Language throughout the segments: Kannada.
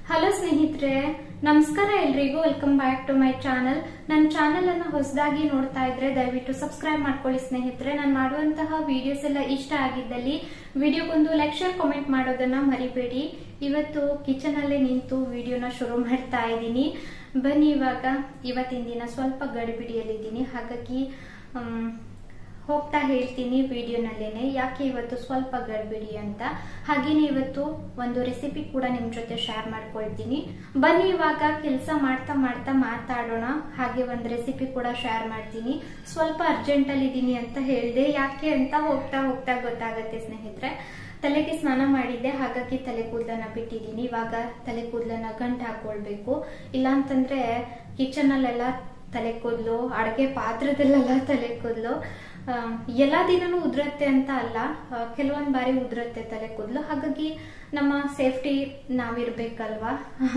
ಹಲೋ ಸ್ನೇಹಿತರೆ ನಮಸ್ಕಾರ ಎಲ್ರಿಗೂ welcome back to my channel ನನ್ನ ಚಾನಲ್ ಅನ್ನ ಹೊಸದಾಗಿ ನೋಡ್ತಾ ಇದ್ರೆ ದಯವಿಟ್ಟು ಸಬ್ಸ್ಕ್ರೈಬ್ ಮಾಡ್ಕೊಳ್ಳಿ ಸ್ನೇಹಿತರೆ ನಾನು ಮಾಡುವಂತಹ ವಿಡಿಯೋಸ್ ಎಲ್ಲ ಇಷ್ಟ ಆಗಿದ್ದಲ್ಲಿ ವಿಡಿಯೋಗೊಂದು ಲೈಕ್ ಶೇರ್ ಕಾಮೆಂಟ್ ಮಾಡೋದನ್ನ ಮರಿಬೇಡಿ ಇವತ್ತು ಕಿಚನ್ ಅಲ್ಲೇ ನಿಂತು ವಿಡಿಯೋನ ಶುರು ಮಾಡ್ತಾ ಇದ್ದೀನಿ ಬನ್ನಿ ಇವಾಗ ಇವತ್ತಿನ ದಿನ ಸ್ವಲ್ಪ ಗಡಿಬಿಡಿಯಲ್ಲಿದ್ದೀನಿ ಹಾಗಾಗಿ ಮ್, ಹೋಗ್ತಾ ಹೇಳ್ತೀನಿ ವಿಡಿಯೋನಲ್ಲೇನೆ ಯಾಕೆ ಇವತ್ತು ಸ್ವಲ್ಪ ಗಡ್ಬಿಡಿ ಅಂತ ಹಾಗೇನೆ ಇವತ್ತು ಒಂದು ರೆಸಿಪಿ ಕೂಡ ನಿಮ್ ಜೊತೆ ಶೇರ್ ಮಾಡ್ಕೊಳ್ತೀನಿ ಬನ್ನಿ ಇವಾಗ ಕೆಲಸ ಮಾಡ್ತಾ ಮಾಡ್ತಾ ಮಾತಾಡೋಣ ಹಾಗೆ ಒಂದು ರೆಸಿಪಿ ಕೂಡ ಶೇರ್ ಮಾಡ್ತೀನಿ ಸ್ವಲ್ಪ ಅರ್ಜೆಂಟ್ ಅಲ್ಲಿ ಇದೀನಿ ಅಂತ ಹೇಳಿದೆ ಯಾಕೆ ಅಂತ ಹೋಗ್ತಾ ಹೋಗ್ತಾ ಗೊತ್ತಾಗತ್ತೆ ಸ್ನೇಹಿತರೆ ತಲೆಗೆ ಸ್ನಾನ ಮಾಡಿದ್ದೆ ಹಾಗಾಗಿ ತಲೆ ಕೂದಲನ್ನ ಬಿಟ್ಟಿದ್ದೀನಿ ಇವಾಗ ತಲೆ ಕೂದಲನ್ನ ಗಂಟು ಹಾಕೊಳ್ಬೇಕು ಇಲ್ಲ ಅಂತಂದ್ರೆ ಕಿಚನ್ ಅಲ್ಲೆಲ್ಲ ತಲೆ ಕೂದಲು ಅಡಗೆ ಪಾತ್ರದಲ್ಲೆಲ್ಲ ತಲೆ ಕೂದಲು ಆ, ಎಲ್ಲ ದಿನನೂ ಉದುರತ್ತೆ ಅಂತ ಅಲ್ಲ ಕೆಲವೊಂದ್ ಬಾರಿ ಉದುರತ್ತೆ ತಲೆ ಕೂದಲು ಹಾಗಾಗಿ ನಮ್ಮ ಸೇಫ್ಟಿ ನಾವಿರ್ಬೇಕಲ್ವಾ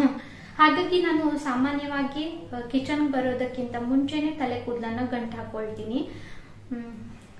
ಹಾಗಾಗಿ ನಾನು ಸಾಮಾನ್ಯವಾಗಿ ಕಿಚನ್ ಬರೋದಕ್ಕಿಂತ ಮುಂಚೆನೆ ತಲೆ ಕೂದಲನ್ನ ಗಂಟು ಹಾಕೊಳ್ತೀನಿ ಹ್ಮ್.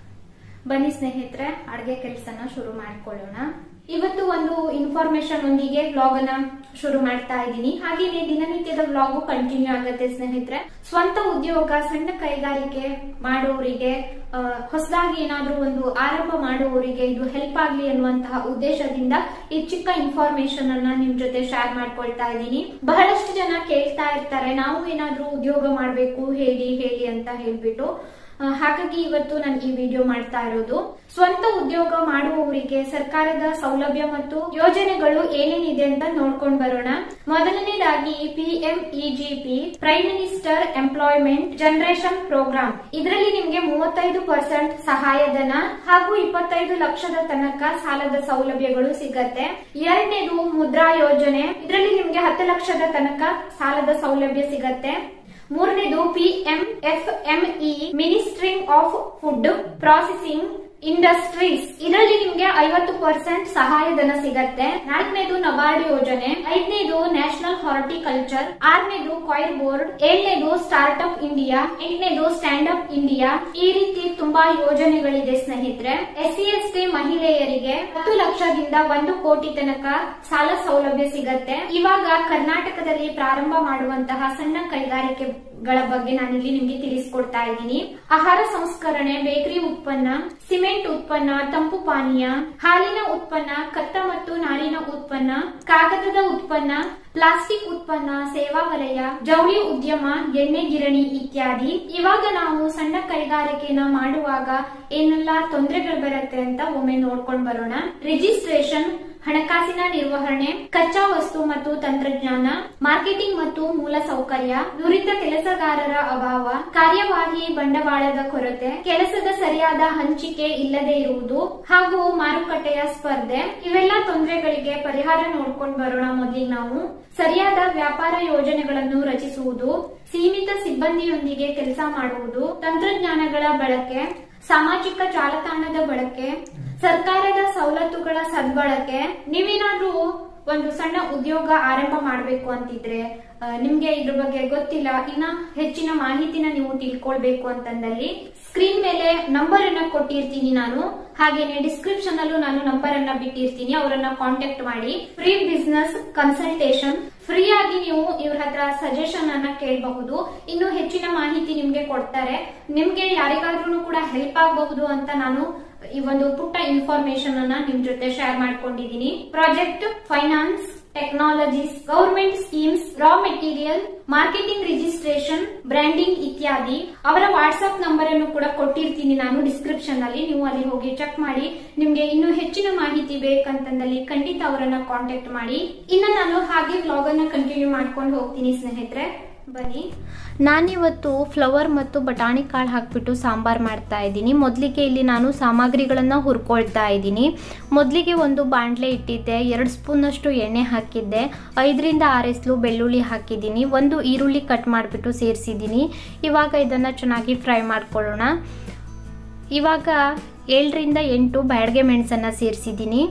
ಬನ್ನಿ ಸ್ನೇಹಿತರೆ ಅಡ್ಗೆ ಕೆಲಸನ ಶುರು ಮಾಡ್ಕೊಳ್ಳೋಣ ಇವತ್ತು ಒಂದು ಇನ್ಫಾರ್ಮೇಶನ್ ಒಂದಿಗೆ ವ್ಲಾಗ್ ಅನ್ನ ಶುರು ಮಾಡ್ತಾ ಇದ್ದೀನಿ ಹಾಗೇನೆ ದಿನನಿತ್ಯದ ವ್ಲಾಗು ಕಂಟಿನ್ಯೂ ಆಗುತ್ತೆ ಸ್ನೇಹಿತರೆ ಸ್ವಂತ ಉದ್ಯೋಗ ಸಣ್ಣ ಕೈಗಾರಿಕೆ ಮಾಡೋರಿಗೆ ಹೊಸದಾಗಿ ಏನಾದ್ರೂ ಒಂದು ಆರಂಭ ಮಾಡುವವರಿಗೆ ಇದು ಹೆಲ್ಪ್ ಆಗ್ಲಿ ಅನ್ನುವಂತಹ ಉದ್ದೇಶದಿಂದ ಈ ಚಿಕ್ಕ ಇನ್ಫಾರ್ಮೇಶನ್ ಅನ್ನ ನಿಮ್ ಜೊತೆ ಶೇರ್ ಮಾಡ್ಕೊಳ್ತಾ ಇದ್ದೀನಿ ಬಹಳಷ್ಟು ಜನ ಕೇಳ್ತಾ ಇರ್ತಾರೆ ನಾವು ಏನಾದ್ರೂ ಉದ್ಯೋಗ ಮಾಡ್ಬೇಕು ಹೇಳಿ ಹೇಳಿ ಅಂತ ಹೇಳ್ಬಿಟ್ಟು ಆ, ಹಾಗಾಗಿ ಇವತ್ತು ನಾನು ಈ ವಿಡಿಯೋ ಮಾಡ್ತಾ ಇರೋದು ಸ್ವಂತ ಉದ್ಯೋಗ ಮಾಡುವವರಿಗೆ ಸರ್ಕಾರದ ಸೌಲಭ್ಯ ಮತ್ತು ಯೋಜನೆಗಳು ಏನೇನಿದೆ ಅಂತ ನೋಡ್ಕೊಂಡ್ ಬರೋಣ ಮೊದಲನೇದಾಗಿ P M EGP prime minister employment generation programme ಇದರಲ್ಲಿ ನಿಮ್ಗೆ ಮೂವತ್ತೈದು ಪರ್ಸೆಂಟ್ ಸಹಾಯಧನ ಹಾಗೂ ಇಪ್ಪತ್ತೈದು ಲಕ್ಷದ ತನಕ ಸಾಲದ ಸೌಲಭ್ಯಗಳು ಸಿಗತ್ತೆ ಎರಡನೇದು ಮುದ್ರಾ ಯೋಜನೆ ಇದರಲ್ಲಿ ನಿಮ್ಗೆ ಹತ್ತು ಲಕ್ಷದ ತನಕ ಸಾಲದ ಸೌಲಭ್ಯ ಸಿಗತ್ತೆ ಮೂರನೇದು P M F ME ministry of food processing industries ಇದರಲ್ಲಿ ನಿಮ್ಗೆ ಐವತ್ತು ಪರ್ಸೆಂಟ್ ಸಹಾಯಧನ ಸಿಗತ್ತೆ ನಾಲ್ಕನೇದು ನಬಾರ್ಡ್ ಯೋಜನೆ ಐದನೇದು ನ್ಯಾಷನಲ್ ಹಾರ್ಟಿಕಲ್ಚರ್ ಆರನೇದು ಕಾಯಿರ್ ಬೋರ್ಡ್ ಏಳನೇದು ಸ್ಟಾರ್ಟ್ ಅಪ್ ಇಂಡಿಯಾ ಎಂಟನೇದು ಸ್ಟ್ಯಾಂಡ್ ಅಪ್ ಇಂಡಿಯಾ ಈ ರೀತಿ ತುಂಬಾ ಯೋಜನೆಗಳಿದೆ ಸ್ನೇಹಿತರೆ ಎಸ್ ಸಿ ಎಸ್ ಟಿ ಮಹಿಳೆಯರಿಗೆ ಹತ್ತು ಲಕ್ಷದಿಂದ ಒಂದು ಕೋಟಿ ತನಕ ಸಾಲ ಸೌಲಭ್ಯ ಸಿಗತ್ತೆ ಇವಾಗ ಕರ್ನಾಟಕದಲ್ಲಿ ಪ್ರಾರಂಭ ಮಾಡುವಂತಹ ಸಣ್ಣ ಕೈಗಾರಿಕೆಗಳ ಬಗ್ಗೆ ನಾನಿಲ್ಲಿ ನಿಮ್ಗೆ ತಿಳಿಸ್ಕೊಡ್ತಾ ಇದ್ದೀನಿ ಆಹಾರ ಸಂಸ್ಕರಣೆ ಬೇಕರಿ ಉತ್ಪನ್ನ ಸಿಮೆಂಟ್ ಉತ್ಪನ್ನ ತಂಪು ಪಾನೀಯ ಹಾಲಿನ ಉತ್ಪನ್ನ ಕತ್ತ ಮತ್ತು ನಾರಿನ ಉತ್ಪನ್ನ ಕಾಗದದ ಉತ್ಪನ್ನ ಪ್ಲಾಸ್ಟಿಕ್ ಉತ್ಪನ್ನ ಸೇವಾ ವಲಯ ಜವಳಿ ಉದ್ಯಮ ಎಣ್ಣೆ ಗಿರಣಿ ಇತ್ಯಾದಿ ಇವಾಗ ನಾವು ಸಣ್ಣ ಕೈಗಾರಿಕೆನ ಮಾಡುವಾಗ ಏನೆಲ್ಲ ತೊಂದರೆಗಳು ಬರುತ್ತೆ ಅಂತ ಒಮ್ಮೆ ನೋಡ್ಕೊಂಡ್ ಬರೋಣ ರಿಜಿಸ್ಟ್ರೇಷನ್ ಹಣಕಾಸಿನ ನಿರ್ವಹಣೆ ಕಚ್ಚಾ ವಸ್ತು ಮತ್ತು ತಂತ್ರಜ್ಞಾನ ಮಾರ್ಕೆಟಿಂಗ್ ಮತ್ತು ಮೂಲ ಸೌಕರ್ಯ ನುರಿತ ಕೆಲಸಗಾರರ ಅಭಾವ ಕಾರ್ಯವಾಹಿ ಬಂಡವಾಳದ ಕೊರತೆ ಕೆಲಸದ ಸರಿಯಾದ ಹಂಚಿಕೆ ಇಲ್ಲದೆ ಇರುವುದು ಹಾಗೂ ಮಾರುಕಟ್ಟೆಯ ಸ್ಪರ್ಧೆ ಇವೆಲ್ಲ ತೊಂದರೆಗಳಿಗೆ ಪರಿಹಾರ ನೋಡ್ಕೊಂಡು ಬರೋಣ ಮೊದಲಿಗೆ ನಾವು ಸರಿಯಾದ ವ್ಯಾಪಾರ ಯೋಜನೆಗಳನ್ನು ರಚಿಸುವುದು ಸೀಮಿತ ಸಿಬ್ಬಂದಿಯೊಂದಿಗೆ ಕೆಲಸ ಮಾಡುವುದು ತಂತ್ರಜ್ಞಾನಗಳ ಬಳಕೆ ಸಾಮಾಜಿಕ ಜಾಲತಾಣದ ಬಳಕೆ ಸರ್ಕಾರದ ಸವಲತ್ತುಗಳ ಸದ್ಬಳಕೆ ನೀವೇನಾದ್ರೂ ಒಂದು ಸಣ್ಣ ಉದ್ಯೋಗ ಆರಂಭ ಮಾಡಬೇಕು ಅಂತಿದ್ರೆ ಆ, ನಿಮ್ಗೆ ಇದ್ರ ಬಗ್ಗೆ ಗೊತ್ತಿಲ್ಲ ಇನ್ನ ಹೆಚ್ಚಿನ ಮಾಹಿತಿನ ನೀವು ತಿಳ್ಕೊಳ್ಬೇಕು ಅಂತಂದಲ್ಲಿ ಸ್ಕ್ರೀನ್ ಮೇಲೆ ನಂಬರ್ ಅನ್ನ ಕೊಟ್ಟಿರ್ತೀನಿ ನಾನು ಹಾಗೇನೆ ಡಿಸ್ಕ್ರಿಪ್ಷನ್ ಅಲ್ಲೂ ನಾನು ನಂಬರ್ ಅನ್ನ ಬಿಟ್ಟಿರ್ತೀನಿ ಅವರನ್ನ ಕಾಂಟ್ಯಾಕ್ಟ್ ಮಾಡಿ ಫ್ರೀ ಬಿಸ್ನೆಸ್ ಕನ್ಸಲ್ಟೇಷನ್ ಫ್ರೀ ಆಗಿ ನೀವು ಇವ್ರ ಹತ್ರ ಸಜೆಷನ್ ಅನ್ನ ಕೇಳಬಹುದು ಇನ್ನು ಹೆಚ್ಚಿನ ಮಾಹಿತಿ ನಿಮ್ಗೆ ಕೊಡ್ತಾರೆ ನಿಮ್ಗೆ ಯಾರಿಗಾದ್ರೂ ಕೂಡ ಹೆಲ್ಪ್ ಆಗಬಹುದು ಅಂತ ನಾನು ಈ ಒಂದು ಪುಟ್ಟ ಇನ್ಫಾರ್ಮೇಶನ್ ಅನ್ನ ನಿಮ್ ಜೊತೆ ಶೇರ್ ಮಾಡ್ಕೊಂಡಿದೀನಿ project finance technologies government schemes raw material marketing registration branding ಇತ್ಯಾದಿ ಅವರ ವಾಟ್ಸ್ಆಪ್ ನಂಬರ್ ಅನ್ನು ಕೂಡ ಕೊಟ್ಟಿರ್ತೀನಿ ನಾನು ಡಿಸ್ಕ್ರಿಪ್ಷನ್ ಅಲ್ಲಿ ನೀವು ಅಲ್ಲಿ ಹೋಗಿ ಚೆಕ್ ಮಾಡಿ ನಿಮ್ಗೆ ಇನ್ನು ಹೆಚ್ಚಿನ ಮಾಹಿತಿ ಬೇಕಂತಂದಲ್ಲಿ ಖಂಡಿತ ಅವರನ್ನ ಕಾಂಟ್ಯಾಕ್ಟ್ ಮಾಡಿ ಇನ್ನು ನಾನು ಹಾಗೆ ವ್ಲಾಗ್ ಅನ್ನ ಕಂಟಿನ್ಯೂ ಮಾಡ್ಕೊಂಡು ಹೋಗ್ತೀನಿ ಸ್ನೇಹಿತರೆ ಬನ್ನಿ ನಾನಿವತ್ತು ಫ್ಲವರ್ ಮತ್ತು ಬಟಾಣಿ ಕಾಳು ಹಾಕ್ಬಿಟ್ಟು ಸಾಂಬಾರ್ ಮಾಡ್ತಾ ಇದ್ದೀನಿ ಮೊದಲಿಗೆ ಇಲ್ಲಿ ನಾನು ಸಾಮಗ್ರಿಗಳನ್ನು ಹುರ್ಕೊಳ್ತಾ ಇದ್ದೀನಿ ಮೊದಲಿಗೆ ಒಂದು ಬಾಣಲೆ ಇಟ್ಟಿದ್ದೆ ಎರಡು ಸ್ಪೂನಷ್ಟು ಎಣ್ಣೆ ಹಾಕಿದ್ದೆ ಐದರಿಂದ ಆರು ಎಸ್ಲು ಬೆಳ್ಳುಳ್ಳಿ ಹಾಕಿದ್ದೀನಿ ಒಂದು ಈರುಳ್ಳಿ ಕಟ್ ಮಾಡಿಬಿಟ್ಟು ಸೇರಿಸಿದ್ದೀನಿ ಇವಾಗ ಇದನ್ನು ಚೆನ್ನಾಗಿ ಫ್ರೈ ಮಾಡ್ಕೊಳ್ಳೋಣ ಇವಾಗ ಏಳರಿಂದ ಎಂಟು ಬ್ಯಾಡಗೆ ಮೆಣಸನ್ನು ಸೇರಿಸಿದ್ದೀನಿ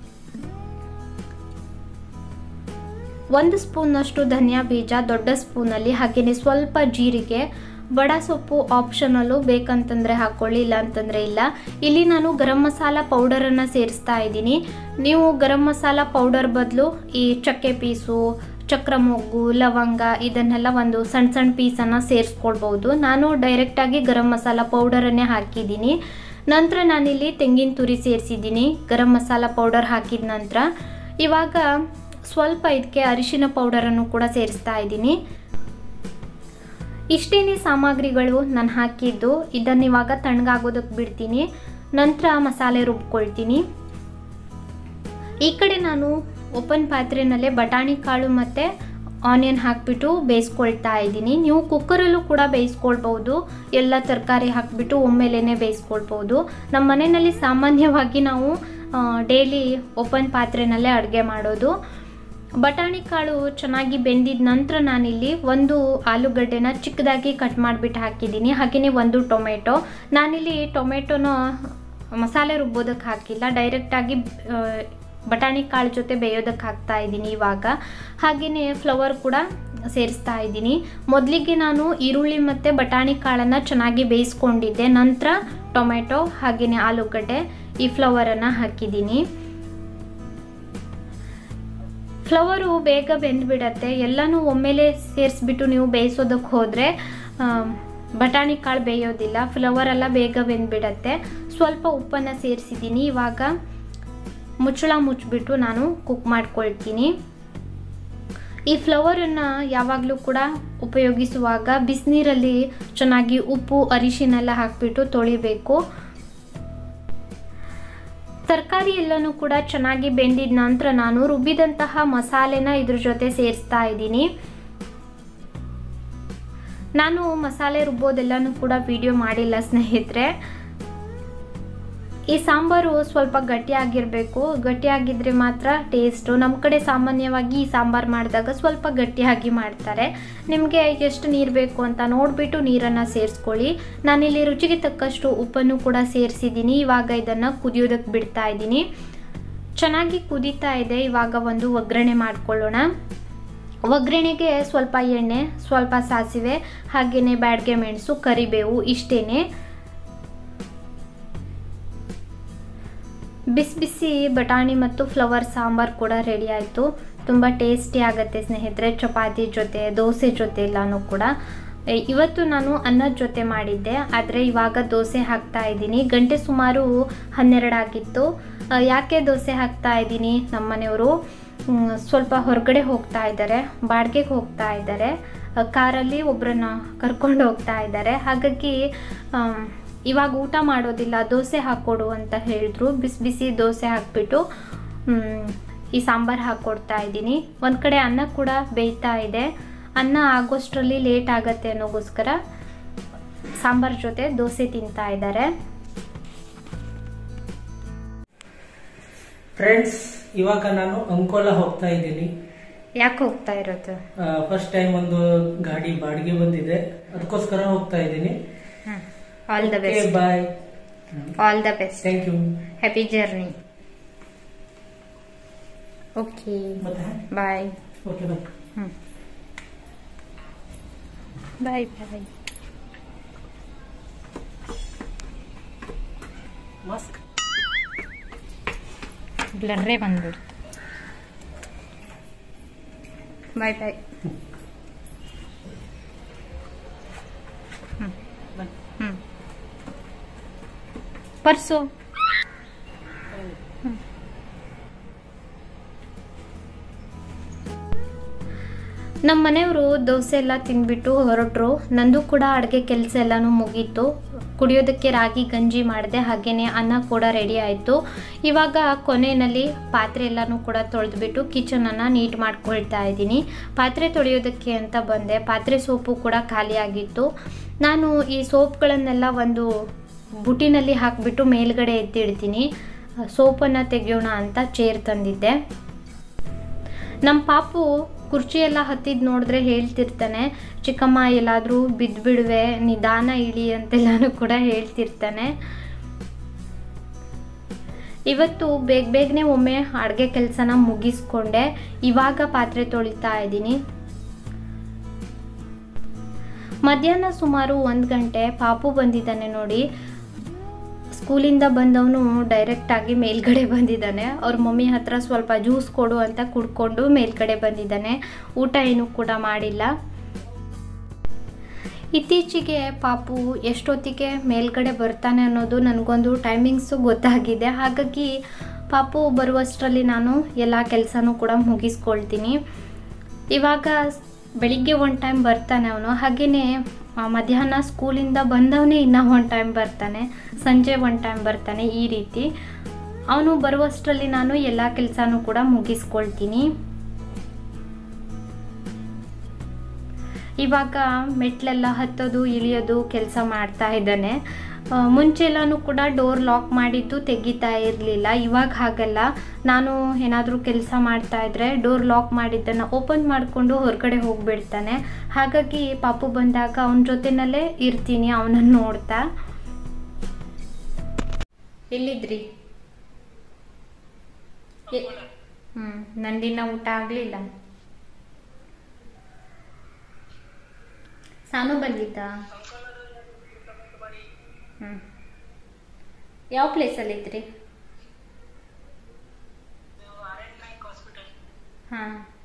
ಒಂದು ಸ್ಪೂನಷ್ಟು ಧನಿಯಾ ಬೀಜ ದೊಡ್ಡ ಸ್ಪೂನಲ್ಲಿ ಹಾಗೆಯೇ ಸ್ವಲ್ಪ ಜೀರಿಗೆ ಬಡ ಸೊಪ್ಪು ಆಪ್ಷನಲ್ಲು ಬೇಕಂತಂದರೆ ಹಾಕ್ಕೊಳ್ಳಿ ಇಲ್ಲ ಅಂತಂದರೆ ಇಲ್ಲ ಇಲ್ಲಿ ನಾನು ಗರಂ ಮಸಾಲ ಪೌಡರನ್ನು ಸೇರಿಸ್ತಾ ಇದ್ದೀನಿ ನೀವು ಗರಂ ಮಸಾಲ ಪೌಡರ್ ಬದಲು ಈ ಚಕ್ಕೆ ಪೀಸು ಚಕ್ರ ಮೊಗ್ಗು ಲವಂಗ ಇದನ್ನೆಲ್ಲ ಒಂದು ಸಣ್ಣ ಸಣ್ಣ ಪೀಸನ್ನು ಸೇರಿಸ್ಕೊಳ್ಬೋದು ನಾನು ಡೈರೆಕ್ಟಾಗಿ ಗರಂ ಮಸಾಲ ಪೌಡರನ್ನೇ ಹಾಕಿದ್ದೀನಿ ನಂತರ ನಾನಿಲ್ಲಿ ತೆಂಗಿನ ತುರಿ ಸೇರಿಸಿದ್ದೀನಿ ಗರಂ ಮಸಾಲ ಪೌಡರ್ ಹಾಕಿದ ನಂತರ ಇವಾಗ ಸ್ವಲ್ಪ ಇದಕ್ಕೆ ಅರಿಶಿನ ಪೌಡರನ್ನು ಕೂಡ ಸೇರಿಸ್ತಾ ಇದ್ದೀನಿ ಇಷ್ಟೇನೇ ಸಾಮಗ್ರಿಗಳು ನಾನು ಹಾಕಿದ್ದು ಇದನ್ನು ಇವಾಗ ತಣ್ಣಗಾಗೋದಕ್ಕೆ ಬಿಡ್ತೀನಿ ನಂತರ ಮಸಾಲೆ ರುಬ್ಕೊಳ್ತೀನಿ ಈ ಕಡೆ ನಾನು ಓಪನ್ ಪಾತ್ರೆನಲ್ಲೇ ಬಟಾಣಿ ಕಾಳು ಮತ್ತು ಆನಿಯನ್ ಹಾಕಿಬಿಟ್ಟು ಬೇಯಿಸ್ಕೊಳ್ತಾ ಇದ್ದೀನಿ ನೀವು ಕುಕ್ಕರಲ್ಲೂ ಕೂಡ ಬೇಯಿಸ್ಕೊಳ್ಬೋದು ಎಲ್ಲ ತರಕಾರಿ ಹಾಕಿಬಿಟ್ಟು ಒಮ್ಮೆಲೇ ಬೇಯಿಸ್ಕೊಳ್ಬೋದು ನಮ್ಮ ಮನೆಯಲ್ಲಿ ಸಾಮಾನ್ಯವಾಗಿ ನಾವು ಡೈಲಿ ಓಪನ್ ಪಾತ್ರೆನಲ್ಲೇ ಅಡುಗೆ ಮಾಡೋದು ಬಟಾಣಿ ಕಾಳು ಚೆನ್ನಾಗಿ ಬೆಂದಿದ ನಂತರ ನಾನಿಲ್ಲಿ ಒಂದು ಆಲೂಗಡ್ಡೆನ ಚಿಕ್ಕದಾಗಿ ಕಟ್ ಮಾಡಿಬಿಟ್ಟು ಹಾಕಿದ್ದೀನಿ ಹಾಗೆಯೇ ಒಂದು ಟೊಮೆಟೊ ನಾನಿಲ್ಲಿ ಟೊಮೆಟೊನ ಮಸಾಲೆ ರುಬ್ಬೋದಕ್ಕೆ ಹಾಕಿಲ್ಲ ಡೈರೆಕ್ಟಾಗಿ ಬಟಾಣಿ ಕಾಳು ಜೊತೆ ಬೇಯೋದಕ್ಕೆ ಹಾಕ್ತಾ ಇದ್ದೀನಿ ಇವಾಗ ಹಾಗೆಯೇ ಫ್ಲವರ್ ಕೂಡ ಸೇರಿಸ್ತಾ ಇದ್ದೀನಿ ಮೊದಲಿಗೆ ನಾನು ಈರುಳ್ಳಿ ಮತ್ತು ಬಟಾಣಿ ಕಾಳನ್ನು ಚೆನ್ನಾಗಿ ಬೇಯಿಸ್ಕೊಂಡಿದ್ದೆ ನಂತರ ಟೊಮೆಟೊ ಹಾಗೆಯೇ ಆಲೂಗಡ್ಡೆ ಈ ಫ್ಲವರನ್ನು ಹಾಕಿದ್ದೀನಿ ಫ್ಲವರು ಬೇಗ ಬೆಂದ್ಬಿಡತ್ತೆ ಎಲ್ಲನೂ ಒಮ್ಮೆಲೆ ಸೇರಿಸ್ಬಿಟ್ಟು ನೀವು ಬೇಯಿಸೋದಕ್ಕೆ ಹೋದರೆ ಬಟಾಣಿ ಕಾಳು ಬೇಯೋದಿಲ್ಲ ಫ್ಲವರ್ ಎಲ್ಲ ಬೇಗ ಬೆಂದ್ಬಿಡತ್ತೆ ಸ್ವಲ್ಪ ಉಪ್ಪನ್ನು ಸೇರಿಸಿದ್ದೀನಿ ಇವಾಗ ಮುಚ್ಚಳ ಮುಚ್ಚಿಬಿಟ್ಟು ನಾನು ಕುಕ್ ಮಾಡ್ಕೊಳ್ತೀನಿ ಈ ಫ್ಲವರನ್ನು ಯಾವಾಗಲೂ ಕೂಡ ಉಪಯೋಗಿಸುವಾಗ ಬಿಸಿನೀರಲ್ಲಿ ಚೆನ್ನಾಗಿ ಉಪ್ಪು ಅರಿಶಿನ ಎಲ್ಲ ಹಾಕಿಬಿಟ್ಟು ತೊಳಿಬೇಕು ತರಕಾರಿ ಎಲ್ಲನೂ ಕೂಡ ಚೆನ್ನಾಗಿ ಬೆಂದಿದ ನಂತರ ನಾನು ರುಬ್ಬಿದಂತಹ ಮಸಾಲೆನ ಇದ್ರ ಜೊತೆ ಸೇರಿಸ್ತಾ ಇದ್ದೀನಿ ನಾನು ಮಸಾಲೆ ರುಬ್ಬೋದೆಲ್ಲನೂ ಕೂಡ ವಿಡಿಯೋ ಮಾಡಿಲ್ಲ ಸ್ನೇಹಿತರೆ ಈ ಸಾಂಬಾರು ಸ್ವಲ್ಪ ಗಟ್ಟಿಯಾಗಿರಬೇಕು ಗಟ್ಟಿಯಾಗಿದ್ದರೆ ಮಾತ್ರ ಟೇಸ್ಟು ನಮ್ಮ ಕಡೆ ಸಾಮಾನ್ಯವಾಗಿ ಈ ಸಾಂಬಾರು ಮಾಡಿದಾಗ ಸ್ವಲ್ಪ ಗಟ್ಟಿಯಾಗಿ ಮಾಡ್ತಾರೆ ನಿಮಗೆ ಎಷ್ಟು ನೀರು ಬೇಕು ಅಂತ ನೋಡಿಬಿಟ್ಟು ನೀರನ್ನು ಸೇರಿಸ್ಕೊಳ್ಳಿ ನಾನಿಲ್ಲಿ ರುಚಿಗೆ ತಕ್ಕಷ್ಟು ಉಪ್ಪನ್ನು ಕೂಡ ಸೇರಿಸಿದ್ದೀನಿ ಇವಾಗ ಇದನ್ನು ಕುದಿಯೋದಕ್ಕೆ ಬಿಡ್ತಾ ಇದ್ದೀನಿ ಚೆನ್ನಾಗಿ ಕುದೀತಾ ಇದೆ ಇವಾಗ ಒಂದು ಒಗ್ಗರಣೆ ಮಾಡ್ಕೊಳ್ಳೋಣ ಒಗ್ಗರಣೆಗೆ ಸ್ವಲ್ಪ ಎಣ್ಣೆ ಸ್ವಲ್ಪ ಸಾಸಿವೆ ಹಾಗೆಯೇ ಬ್ಯಾಡ್ಗೆ ಮೆಣಸು ಕರಿಬೇವು ಇಷ್ಟೇನೆ ಬಿಸಿ ಬಿಸಿ ಬಟಾಣಿ ಮತ್ತು ಫ್ಲವರ್ ಸಾಂಬಾರು ಕೂಡ ರೆಡಿ ಆಯಿತು ತುಂಬ ಟೇಸ್ಟಿ ಆಗುತ್ತೆ ಸ್ನೇಹಿತರೆ ಚಪಾತಿ ಜೊತೆ ದೋಸೆ ಜೊತೆ ಎಲ್ಲನೂ ಕೂಡ ಇವತ್ತು ನಾನು ಅನ್ನದ ಜೊತೆ ಮಾಡಿದ್ದೆ ಆದರೆ ಇವಾಗ ದೋಸೆ ಹಾಕ್ತಾ ಇದ್ದೀನಿ ಗಂಟೆ ಸುಮಾರು ಹನ್ನೆರಡು ಆಗಿತ್ತು ಯಾಕೆ ದೋಸೆ ಹಾಕ್ತಾ ಇದ್ದೀನಿ ನಮ್ಮನೆಯವರು ಸ್ವಲ್ಪ ಹೊರಗಡೆ ಹೋಗ್ತಾ ಇದ್ದಾರೆ ಬಾಡಿಗೆಗೆ ಹೋಗ್ತಾ ಇದ್ದಾರೆ ಕಾರಲ್ಲಿ ಒಬ್ಬರನ್ನ ಕರ್ಕೊಂಡು ಹೋಗ್ತಾ ಇದ್ದಾರೆ ಹಾಗಾಗಿ ಇವಾಗ ಊಟ ಮಾಡೋದಿಲ್ಲ ದೋಸೆ ಹಾಕ್ಕೊಡು ಅಂತ ಹೇಳಿದ್ರು ಬಿಸಿ ಬಿಸಿ ದೋಸೆ ಹಾಕ್ಬಿಟ್ಟು ಈ ಸಾಂಬಾರು ಹಾಕ್ಕೊಡ್ತಾ ಇದ್ದೀನಿ ಒಂದು ಕಡೆ ಅನ್ನ ಕೂಡ ಬೇಯ್ತಾ ಇದೆ ಅನ್ನ ಆಗೋಷ್ಟರಲ್ಲಿ ಲೇಟ್ ಆಗತ್ತೆ ಅನ್ನೋಗೋಸ್ಕರ ಸಾಂಬಾರ್ ಜೊತೆ ದೋಸೆ ತಿಂತಾ ಇದ್ದಾರೆ ಫ್ರೆಂಡ್ಸ್ ಇವಾಗ ನಾನು ಅಂಕೋಲ ಹೋಗ್ತಾ ಇದ್ದೀನಿ ಯಾಕೆ ಹೋಗ್ತಾ ಇರೋದು ಫಸ್ಟ್ ಟೈಮ್ ಒಂದು ಗಾಡಿ ಬಾಡಿಗೆ ಬಂದಿದೆ ಅದಕ್ಕೋಸ್ಕರ ಹೋಗ್ತಾ ಇದ್ದೀನಿ all the best bye all the best thank you happy journey okay ಮತ್ತೆ ಬಾಯ್ ಓಕೆ ಬಾಯ್ ಬಾಯ್ ಬಾಯ್ ಮಾಸ್ಕ್ ಬ್ಲರ್ರೇ ಬಂದ್ಬಿಡು ಬಾಯ್ ಬಾಯ್ ಹ್ಞೂ ಪರ್ಸು ನಮ್ಮ ಮನೆಯವರು ದೋಸೆ ಎಲ್ಲ ತಿಂದ್ಬಿಟ್ಟು ಹೊರಟರು ನಂದು ಕೂಡ ಅಡುಗೆ ಕೆಲಸ ಎಲ್ಲನೂ ಮುಗೀತು ಕುಡಿಯೋದಕ್ಕೆ ರಾಗಿ ಗಂಜಿ ಮಾಡಿದೆ ಹಾಗೆಯೇ ಅನ್ನ ಕೂಡ ರೆಡಿ ಆಯಿತು ಇವಾಗ ಕೊನೆಯಲ್ಲಿ ಪಾತ್ರೆ ಎಲ್ಲನೂ ಕೂಡ ತೊಳೆದ್ಬಿಟ್ಟು ಕಿಚನನ್ನು ನೀಟ್ ಮಾಡ್ಕೊಳ್ತಾ ಇದ್ದೀನಿ ಪಾತ್ರೆ ತೊಳೆಯೋದಕ್ಕೆ ಅಂತ ಬಂದೆ ಪಾತ್ರೆ ಸೋಪು ಕೂಡ ಖಾಲಿಯಾಗಿತ್ತು ನಾನು ಈ ಸೋಪ್ಗಳನ್ನೆಲ್ಲ ಒಂದು ಬುಟ್ಟಿನಲ್ಲಿ ಹಾಕಿಬಿಟ್ಟು ಮೇಲ್ಗಡೆ ಎತ್ತಿಡ್ತೀನಿ ಸೋಪನ್ನು ತೆಗೆಯೋಣ ಅಂತ ಚೇರ್ ತಂದಿದ್ದೆ ನಮ್ಮ ಪಾಪು ಕುರ್ಚಿ ಎಲ್ಲ ಹತ್ತಿದ್ ನೋಡಿದ್ರೆ ಹೇಳ್ತಿರ್ತಾನೆ ಚಿಕ್ಕಮ್ಮ ಎಲ್ಲಾದರೂ ಬಿದ್ದುಬಿಡುವೆ ನಿಧಾನ ಇಳಿ ಅಂತೆಲ್ಲನೂ ಕೂಡ ಹೇಳ್ತಿರ್ತಾನೆ ಇವತ್ತು ಬೇಗ ಬೇಗನೆ ಒಮ್ಮೆ ಅಡುಗೆ ಕೆಲಸನ ಮುಗಿಸ್ಕೊಂಡೆ ಇವಾಗ ಪಾತ್ರೆ ತೊಳಿತಾ ಇದ್ದೀನಿ ಮಧ್ಯಾಹ್ನ ಸುಮಾರು ಒಂದು ಗಂಟೆ ಪಾಪು ಬಂದಿದ್ದಾನೆ ನೋಡಿ ಸ್ಕೂಲಿಂದ ಬಂದವನು ಡೈರೆಕ್ಟಾಗಿ ಮೇಲ್ಗಡೆ ಬಂದಿದ್ದಾನೆ ಅವ್ರ ಮಮ್ಮಿ ಹತ್ರ ಸ್ವಲ್ಪ ಜ್ಯೂಸ್ ಕೊಡು ಅಂತ ಕುಡ್ಕೊಂಡು ಮೇಲ್ಗಡೆ ಬಂದಿದ್ದಾನೆ ಊಟ ಏನೂ ಕೂಡ ಮಾಡಿಲ್ಲ ಇತ್ತೀಚೆಗೆ ಪಾಪು ಎಷ್ಟೊತ್ತಿಗೆ ಮೇಲ್ಗಡೆ ಬರ್ತಾನೆ ಅನ್ನೋದು ನನಗೊಂದು ಟೈಮಿಂಗ್ಸು ಗೊತ್ತಾಗಿದೆ ಹಾಗಾಗಿ ಪಾಪು ಬರುವಷ್ಟರಲ್ಲಿ ನಾನು ಎಲ್ಲ ಕೆಲಸನೂ ಕೂಡ ಮುಗಿಸ್ಕೊಳ್ತೀನಿ ಇವಾಗ ಬೆಳಿಗ್ಗೆ ಒನ್ ಟೈಮ್ ಬರ್ತಾನೆ ಅವನು ಹಾಗೆಯೇ ಮಧ್ಯಾಹ್ನ ಸ್ಕೂಲಿಂದ ಬಂದವನೇ ಇನ್ನೂ ಒನ್ ಟೈಮ್ ಬರ್ತಾನೆ ಸಂಜೆ ಒನ್ ಟೈಮ್ ಬರ್ತಾನೆ ಈ ರೀತಿ ಅವನು ಬರುವಷ್ಟರಲ್ಲಿ ನಾನು ಎಲ್ಲ ಕೆಲಸನೂ ಕೂಡ ಮುಗಿಸ್ಕೊಳ್ತೀನಿ ಇವಾಗ ಮೆಟ್ಲೆಲ್ಲ ಹತ್ತೋದು ಇಳಿಯೋದು ಕೆಲಸ ಮಾಡ್ತಾ ಇದ್ದಾನೆ ಆ, ಮುಂಚೆ ಎಲ್ಲನೂ ಕೂಡ ಡೋರ್ ಲಾಕ್ ಮಾಡಿದ್ದು ತೆಗಿತಾ ಇರಲಿಲ್ಲ ಇವಾಗ ಹಾಗಲ್ಲ ನಾನು ಏನಾದರೂ ಕೆಲಸ ಮಾಡ್ತಾ ಇದ್ರೆ ಡೋರ್ ಲಾಕ್ ಮಾಡಿದ್ದನ್ನು ಓಪನ್ ಮಾಡಿಕೊಂಡು ಹೊರಗಡೆ ಹೋಗ್ಬಿಡ್ತಾನೆ ಹಾಗಾಗಿ ಪಾಪು ಬಂದಾಗ ಅವನ ಜೊತೆನಲ್ಲೇ ಇರ್ತೀನಿ ಅವನನ್ನು ನೋಡ್ತಾ ಎಲ್ಲಿದ್ರಿ ಎ- ಹ್ಮ್ ನಂದಿನ ಊಟ ಆಗ್ಲಿಲ್ಲ ಸಾನು ಬಂದಿದ್ದ ಹ್ಮ್ ಯಾವ ಪ್ಲೇಸಲ್ಲಿ ಇದ್ರಿ ಹಾ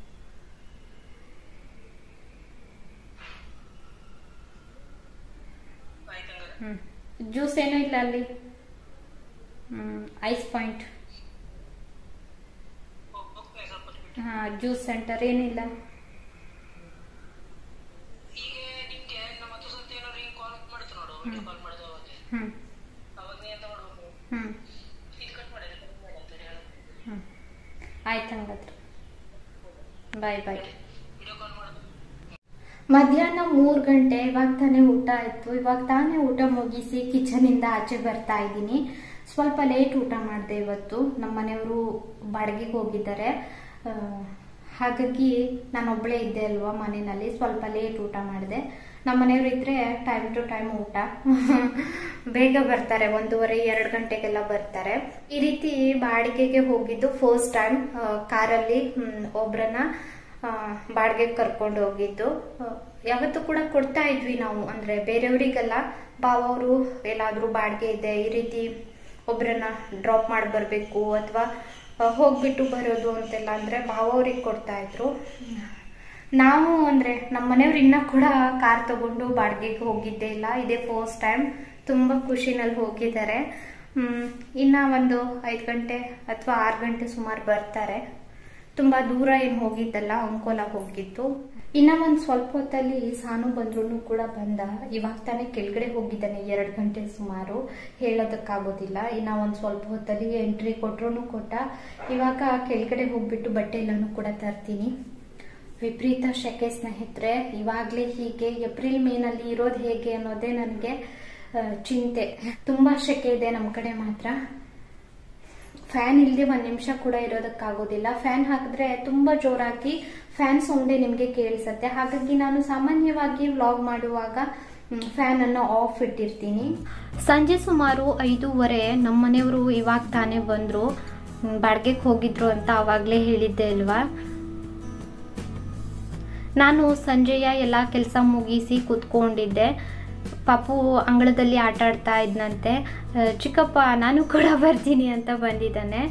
ಹ್ಮ್ ಜ್ಯೂಸ್ ಏನೂ ಇಲ್ಲ ಅಲ್ಲಿ ಹ್ಮ್ ಐಸ್ ಪಾಯಿಂಟ್ ಹಾ ಜ್ಯೂಸ್ ಸೆಂಟರ್ ಏನಿಲ್ಲ ಈಗ ನಿಮ್ಗೆ ನಮ್ಮ ಹತ್ತು ಸತಿ ಏನಾದ್ರು ಹಿಂಗ್ ಕಾಲ್ ಮಾಡ್ತು ನೋಡು ವಿಡಿಯೋ ಕಾಲ್ ಮಾಡಿದ ಅವಾಗ ಹ್ಮ್ ಅವಾಗ ನೀ ಎಂತ ಮಾಡ್ಬೇಕು ಹ್ಮ್ ಇದು ಕಟ್ ಮಾಡಿದ್ರೆ ಬೇಡ ಅಂತ ಹೇಳಿ ಹ್ಮ್ ಆಯ್ತು ಹಂಗಾದ್ರೆ ಬಾಯ್ ಬಾಯ್ ವಿಡಿಯೋ ಕಾಲ್ ಮಾಡೋದು ಮಧ್ಯಾಹ್ನ ಮೂರು ಗಂಟೆ ಇವಾಗ ತಾನೇ ಊಟ ಆಯ್ತು ಇವಾಗ ತಾನೇ ಊಟ ಮುಗಿಸಿ ಕಿಚನಿಂದ ಆಚೆ ಬರ್ತಾ ಇದ್ದೀನಿ ಸ್ವಲ್ಪ ಲೇಟ್ ಊಟ ಮಾಡಿದೆ ಇವತ್ತು ನಮ್ಮ ಮನೆಯವರು ಬಾಡಿಗೆಗೆ ಹೋಗಿದ್ದಾರೆ ಆ, ಹಾಗಾಗಿ ನಾನೊಬ್ಬಳೇ ಇದ್ದೆ ಅಲ್ವಾ ಮನೆಯಲ್ಲಿ ಸ್ವಲ್ಪ ಲೇಟ್ ಊಟ ಮಾಡಿದೆ ನಮ್ಮ ಮನೆಯವರು ಇದ್ರೆ ಟೈಮ್ ಟು ಟೈಮ್ ಊಟ ಬೇಗ ಬರ್ತಾರೆ ಒಂದೂವರೆ ಎರಡು ಗಂಟೆಗೆಲ್ಲ ಬರ್ತಾರೆ ಈ ರೀತಿ ಬಾಡಿಗೆಗೆ ಹೋಗಿದ್ದು ಫಸ್ಟ್ ಟೈಮ್ ಕಾರಲ್ಲಿ ಹ್ಮ್, ಒಬ್ರನ್ನ ಆ, ಬಾಡಿಗೆಗೆ ಕರ್ಕೊಂಡು ಹೋಗಿದ್ದು ಆ, ಯಾವತ್ತೂ ಕೂಡ ಕೊಡ್ತಾ ಇದ್ವಿ ನಾವು ಅಂದ್ರೆ ಬೇರೆಯವರಿಗೆಲ್ಲ ಬಾವವರು ಎಲ್ಲಾದ್ರೂ ಬಾಡಿಗೆ ಇದೆ ಈ ರೀತಿ ಒಬ್ರನ್ನ ಡ್ರಾಪ್ ಮಾಡಿ ಬರಬೇಕು ಅಥವಾ ಹೋಗ್ಬಿಟ್ಟು ಬರೋದು ಅಂತೆಲ್ಲ ಅಂದ್ರೆ ಬಾವವ್ರಿಗೆ ಕೊಡ್ತಾ ಇದ್ರು ನಾವು ಅಂದ್ರೆ ನಮ್ಮ ಮನೆಯವ್ರು ಇನ್ನ ಕೂಡ ಕಾರ್ ತಗೊಂಡು ಬಾಡಿಗೆಗೆ ಹೋಗಿದ್ದೇ ಇಲ್ಲ ಇದೇ ಫಸ್ಟ್ ಟೈಮ್ ತುಂಬಾ ಖುಷಿನಲ್ಲಿ ಹೋಗಿದ್ದಾರೆ ಹ್ಮ್ ಇನ್ನ ಒಂದು ಐದು ಗಂಟೆ ಅಥವಾ ಆರು ಗಂಟೆ ಸುಮಾರು ಬರ್ತಾರೆ ತುಂಬಾ ದೂರ ಏನು ಹೋಗಿದ್ದಲ್ಲ ಅಂಕೋಲ ಹೋಗಿತ್ತು ಇನ್ನ ಒಂದ್ ಸ್ವಲ್ಪ ಹೊತ್ತಲ್ಲಿ ಸಾನು ಬಂದ್ರು ಕೂಡ ಬಂದ ಇವಾಗ ತಾನೇ ಕೆಳಗಡೆ ಹೋಗಿದ್ದಾನೆ ಎರಡು ಗಂಟೆ ಸುಮಾರು ಹೇಳೋದಕ್ಕಾಗೋದಿಲ್ಲ ಇನ್ನ ಒಂದ್ ಸ್ವಲ್ಪ ಹೊತ್ತಲ್ಲಿ ಎಂಟ್ರಿ ಕೊಟ್ರು ಕೊಟ್ಟ ಇವಾಗ ಕೆಳಗಡೆ ಹೋಗ್ಬಿಟ್ಟು ಬಟ್ಟೆ ಎಲ್ಲಾನು ಕೂಡ ತರ್ತೀನಿ ವಿಪರೀತ ಶೆಕೆ ಸ್ನೇಹಿತರೆ ಇವಾಗ್ಲೇ ಹೀಗೆ ಏಪ್ರಿಲ್ ಮೇನಲ್ಲಿ ಇರೋದು ಹೇಗೆ ಅನ್ನೋದೇ ನನಗೆ ಚಿಂತೆ ತುಂಬಾ ಶೆಕೆ ಇದೆ ನಮ್ಮ ಕಡೆ ಮಾತ್ರ ಫ್ಯಾನ್ ಇಲ್ಲದೆ ಒಂದ್ ನಿಮಿಷ ಕೂಡ ಇರೋದಕ್ಕಾಗೋದಿಲ್ಲ ಫ್ಯಾನ್ ಹಾಕಿದ್ರೆ ತುಂಬಾ ಜೋರಾಗಿ ಫ್ಯಾನ್ ಸೌಂಡೇ ನಿಮ್ಗೆ ಕೇಳಿಸತ್ತೆ ಹಾಗಾಗಿ ನಾನು ಸಾಮಾನ್ಯವಾಗಿ ವ್ಲಾಗ್ ಮಾಡುವಾಗ ಫ್ಯಾನ್ ಅನ್ನು ಆಫ್ ಇಟ್ಟಿರ್ತೀನಿ ಸಂಜೆ ಸುಮಾರು ಐದೂವರೆ ನಮ್ಮ ಮನೆಯವರು ಇವಾಗ ತಾನೇ ಬಂದ್ರು ಬಾಡಿಗೆಗೆ ಹೋಗಿದ್ರು ಅಂತ ಅವಾಗ್ಲೇ ಹೇಳಿದ್ದೆ ಅಲ್ವಾ ನಾನು ಸಂಜೆಯ ಎಲ್ಲ ಕೆಲಸ ಮುಗಿಸಿ ಕೂತ್ಕೊಂಡಿದ್ದೆ ಪಾಪು ಅಂಗಳದಲ್ಲಿ ಆಟ ಆಡ್ತಾ ಇದ್ನಂತೆ ಆ, ಚಿಕ್ಕಪ್ಪ ನಾನು ಕೂಡ ಬರ್ತೀನಿ ಅಂತ ಬಂದಿದ್ದಾನೆ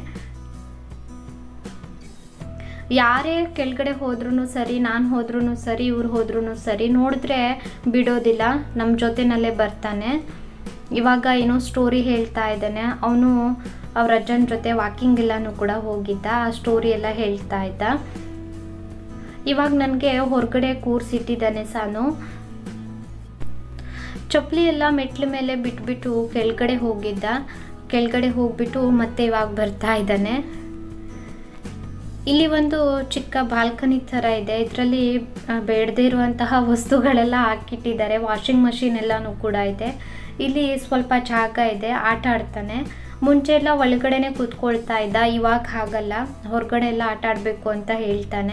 ಯಾರೇ ಕೆಳಗಡೆ ಹೋದ್ರೂ ಸರಿ ನಾನು ಹೋದ್ರೂ ಸರಿ ಇವ್ರು ಹೋದ್ರೂ ಸರಿ ನೋಡಿದ್ರೆ ಬಿಡೋದಿಲ್ಲ ನಮ್ಮ ಜೊತೆನಲ್ಲೇ ಬರ್ತಾನೆ ಇವಾಗ ಏನೋ ಸ್ಟೋರಿ ಹೇಳ್ತಾ ಇದ್ದಾನೆ ಅವನು ಅವ್ರ ಅಜ್ಜನ ಜೊತೆ ವಾಕಿಂಗ್ ಎಲ್ಲನೂ ಕೂಡ ಹೋಗಿದ್ದ ಆ ಸ್ಟೋರಿ ಎಲ್ಲ ಹೇಳ್ತಾ ಇದ್ದ ಇವಾಗ ನನಗೆ ಹೊರಗಡೆ ಕೂರ್ಸಿಟ್ಟಿದ್ದಾನೆ ಸಾನು ಚಪ್ಪಲಿ ಎಲ್ಲ ಮೆಟ್ಲ ಮೇಲೆ ಬಿಟ್ಬಿಟ್ಟು ಕೆಳಗಡೆ ಹೋಗಿದ್ದ ಕೆಳಗಡೆ ಹೋಗ್ಬಿಟ್ಟು ಮತ್ತೆ ಇವಾಗ ಬರ್ತಾ ಇದ್ದಾನೆ ಇಲ್ಲಿ ಒಂದು ಚಿಕ್ಕ ಬಾಲ್ಕನಿ ಥರ ಇದೆ ಇದರಲ್ಲಿ ಬೇಡದೇ ಇರುವಂತಹ ವಸ್ತುಗಳೆಲ್ಲ ಹಾಕಿಟ್ಟಿದ್ದಾರೆ ವಾಷಿಂಗ್ ಮಷಿನ್ ಎಲ್ಲನೂ ಕೂಡ ಇದೆ ಇಲ್ಲಿ ಸ್ವಲ್ಪ ಜಾಗ ಇದೆ ಆಟ ಆಡ್ತಾನೆ ಮುಂಚೆ ಎಲ್ಲ ಒಳಗಡೆನೆ ಕೂತ್ಕೊಳ್ತಾ ಇದ್ದ ಇವಾಗ ಹಾಗಲ್ಲ ಹೊರಗಡೆ ಎಲ್ಲ ಆಟ ಆಡಬೇಕು ಅಂತ ಹೇಳ್ತಾನೆ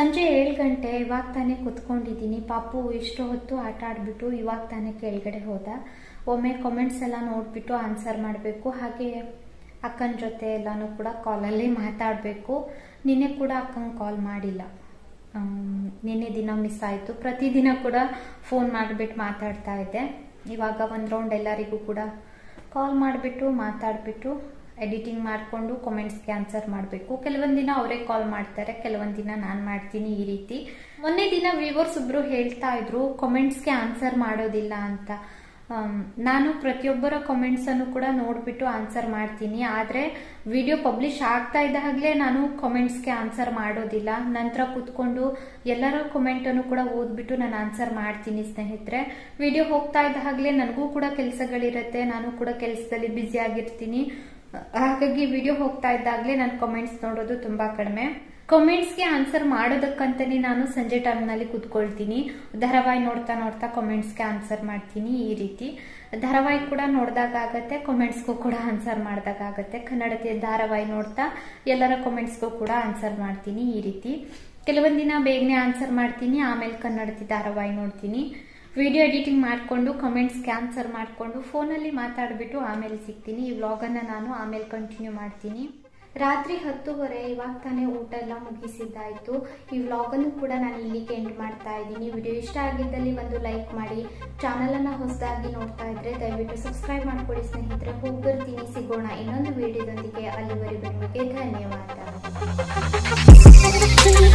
ಸಂಜೆ ಏಳು ಗಂಟೆ ಇವಾಗ ತಾನೇ ಕುತ್ಕೊಂಡಿದ್ದೀನಿ ಪಾಪು ಇಷ್ಟು ಹೊತ್ತು ಆಟ ಆಡ್ಬಿಟ್ಟು ಇವಾಗ ತಾನೇ ಕೆಳಗಡೆ ಹೋದ ಒಮ್ಮೆ ಕಾಮೆಂಟ್ಸ್ ಎಲ್ಲ ನೋಡ್ಬಿಟ್ಟು ಆನ್ಸರ್ ಮಾಡಬೇಕು ಹಾಗೆ ಅಕ್ಕನ ಜೊತೆ ಎಲ್ಲಾನು ಕೂಡ ಕಾಲಲ್ಲಿ ಮಾತಾಡಬೇಕು ನಿನ್ನೆ ಕೂಡ ಅಕ್ಕಂಗೆ ಕಾಲ್ ಮಾಡಿಲ್ಲ ಆಮ್, ನಿನ್ನೆ ದಿನ ಮಿಸ್ ಆಯಿತು ಪ್ರತಿದಿನ ಕೂಡ ಫೋನ್ ಮಾಡಿಬಿಟ್ಟು ಮಾತಾಡ್ತಾ ಇದ್ದೆ ಇವಾಗ ಒಂದು ರೌಂಡ್ ಎಲ್ಲರಿಗೂ ಕೂಡ ಕಾಲ್ ಮಾಡಿಬಿಟ್ಟು ಮಾತಾಡಿಬಿಟ್ಟು ಎಡಿಟಿಂಗ್ ಮಾಡಿಕೊಂಡು ಕಾಮೆಂಟ್ಸ್ಗೆ ಆನ್ಸರ್ ಮಾಡಬೇಕು ಕೆಲವೊಂದು ದಿನ ಅವರೇ ಕಾಲ್ ಮಾಡ್ತಾರೆ ಕೆಲವೊಂದು ದಿನ ನಾನು ಮಾಡ್ತೀನಿ ಈ ರೀತಿ ಮೊನ್ನೆ ದಿನ ವ್ಯೂವರ್ಸ್ ಒಬ್ರು ಹೇಳ್ತಾ ಇದ್ರು ಕಾಮೆಂಟ್ಸ್ಗೆ ಆನ್ಸರ್ ಮಾಡೋದಿಲ್ಲ ಅಂತ ಆಮ್, ನಾನು ಪ್ರತಿಯೊಬ್ಬರ ಕಾಮೆಂಟ್ಸ್ ಅನ್ನು ಕೂಡ ನೋಡ್ಬಿಟ್ಟು ಆನ್ಸರ್ ಮಾಡ್ತೀನಿ ಆದ್ರೆ ವಿಡಿಯೋ ಪಬ್ಲಿಷ್ ಆಗ್ತಾ ಇದ್ದಾಗಲೇ ನಾನು ಕಾಮೆಂಟ್ಸ್ಗೆ ಆನ್ಸರ್ ಮಾಡೋದಿಲ್ಲ ನಂತರ ಕುತ್ಕೊಂಡು ಎಲ್ಲರ ಕಾಮೆಂಟ್ ಅನ್ನು ಕೂಡ ಓದ್ಬಿಟ್ಟು ನಾನು ಆನ್ಸರ್ ಮಾಡ್ತೀನಿ ಸ್ನೇಹಿತರೆ ವಿಡಿಯೋ ಹೋಗ್ತಾ ಇದ್ದಾಗಲೇ ನನಗೂ ಕೂಡ ಕೆಲಸಗಳಿರುತ್ತೆ ನಾನು ಕೂಡ ಕೆಲಸದಲ್ಲಿ ಬ್ಯುಸಿ ಆಗಿರ್ತೀನಿ ಹಾಗಾಗಿ ವಿಡಿಯೋ ಹೋಗ್ತಾ ಇದ್ದಾಗಲೇ ನಾನು ಕಾಮೆಂಟ್ಸ್ ನೋಡೋದು ತುಂಬಾ ಕಡಿಮೆ ಕಾಮೆಂಟ್ಸ್ಗೆ ಆನ್ಸರ್ ಮಾಡೋದಕ್ಕಂತಾನೆ ನಾನು ಸಂಜೆ ಟೈಮ್ನಲ್ಲಿ ಕುತ್ಕೊಳ್ತೀನಿ ಧಾರಾವಾಹಿ ನೋಡ್ತಾ ನೋಡ್ತಾ ಕಾಮೆಂಟ್ಸ್ಗೆ ಆನ್ಸರ್ ಮಾಡ್ತೀನಿ ಈ ರೀತಿ ಧಾರಾವಾಹಿ ಕೂಡ ನೋಡಿದಾಗ ಆಗತ್ತೆ ಕಾಮೆಂಟ್ಸ್ಗೂ ಕೂಡ ಆನ್ಸರ್ ಮಾಡಿದಾಗ ಆಗತ್ತೆ ಕನ್ನಡತಿ ಧಾರಾವಾಹಿ ನೋಡ್ತಾ ಎಲ್ಲರ ಕಾಮೆಂಟ್ಸ್ಗೂ ಕೂಡ ಆನ್ಸರ್ ಮಾಡ್ತೀನಿ ಈ ರೀತಿ ಕೆಲವೊಂದು ದಿನ ಬೇಗನೆ ಆನ್ಸರ್ ಮಾಡ್ತೀನಿ ಆಮೇಲೆ ಕನ್ನಡತಿ ಧಾರಾವಾಹಿ ನೋಡ್ತೀನಿ ವಿಡಿಯೋ ಎಡಿಟಿಂಗ್ ಮಾಡಿಕೊಂಡು ಕಮೆಂಟ್ಸ್ಗೆ ಆನ್ಸರ್ ಮಾಡಿಕೊಂಡು ಫೋನಲ್ಲಿ ಮಾತಾಡ್ಬಿಟ್ಟು ಆಮೇಲೆ ಸಿಗ್ತೀನಿ ಈ ವ್ಲಾಗನ್ನು ನಾನು ಆಮೇಲೆ ಕಂಟಿನ್ಯೂ ಮಾಡ್ತೀನಿ ರಾತ್ರಿ ಹತ್ತುವರೆ ಇವಾಗ ತಾನೇ ಊಟ ಎಲ್ಲ ಮುಗಿಸಿದ್ದಾಯ್ತು ಈ ವ್ಲಾಗನ್ನು ಕೂಡ ನಾನು ಇಲ್ಲಿಗೆ ಎಂಡ್ ಮಾಡ್ತಾ ಇದ್ದೀನಿ ವಿಡಿಯೋ ಇಷ್ಟ ಆಗಿದ್ದಲ್ಲಿ ಒಂದು ಲೈಕ್ ಮಾಡಿ ಚಾನಲನ್ನು ಹೊಸದಾಗಿ ನೋಡ್ತಾ ಇದ್ರೆ ದಯವಿಟ್ಟು ಸಬ್ಸ್ಕ್ರೈಬ್ ಮಾಡ್ಕೊಳ್ಳಿ ಸ್ನೇಹಿತರೆ ಹೋಗಿ ಬರ್ತೀನಿ ಸಿಗೋಣ ಇನ್ನೊಂದು ವಿಡಿಯೋದೊಂದಿಗೆ ಅಲ್ಲಿವರೆಗೂ ನಿಮಗೆ ಧನ್ಯವಾದ